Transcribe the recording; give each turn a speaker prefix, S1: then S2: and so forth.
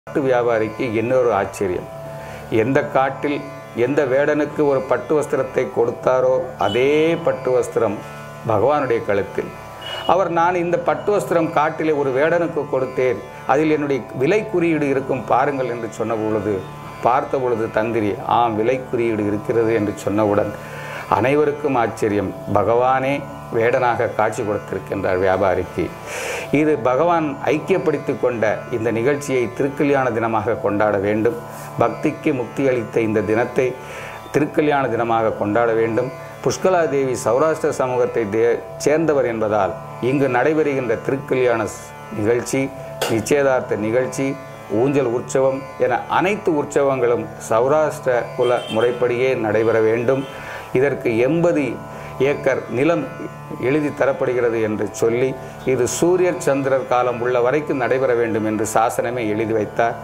S1: பட்டு வியாபாரிக்கு இன்னொரு ஆச்சரியம் எந்த காட்டில் எந்த வேடனுக்கு ஒரு பட்டு வஸ்திரத்தை கொடுத்தாரோ அதே பட்டு வஸ்திரம் பகவானுடைய கழுத்தில் அவர் நான் இந்த பட்டு வஸ்திரம் காட்டிலே ஒரு வேடனுக்கு கொடுத்தேன் அதில் என்னுடைய விலை குறியீடு இருக்கும் பாருங்கள் என்று சொன்ன பொழுது பார்த்த பொழுது தந்திரி ஆம் விலை குறியீடு இருக்கிறது என்று சொன்னவுடன் அனைவருக்கும் ஆச்சரியம் பகவானே வேடனாக காட்சி கொடுத்திருக்கின்றார் வியாபாரிக்கு இது பகவான் ஐக்கியப்படுத்தி கொண்ட இந்த நிகழ்ச்சியை திருக்கல்யாண தினமாக கொண்டாட வேண்டும் பக்திக்கு முக்தி அளித்த இந்த தினத்தை திருக்கல்யாண தினமாக கொண்டாட வேண்டும் புஷ்கலா தேவி சௌராஷ்டிர சமூகத்தை தே சேர்ந்தவர் என்பதால் இங்கு நடைபெறுகின்ற திருக்கல்யாண ஸ்- நிகழ்ச்சி நிச்சயதார்த்த நிகழ்ச்சி ஊஞ்சல் உற்சவம் என அனைத்து உற்சவங்களும் சௌராஷ்டிர குல முறைப்படியே நடைபெற வேண்டும் இதற்கு எண்பது ஏக்கர் நிலம் எழுதி தரப்படுகிறது என்று சொல்லி இது சூரியர் சந்திரர் காலம் உள்ள வரைக்கும் நடைபெற வேண்டும் என்று சாசனமே எழுதி வைத்தார்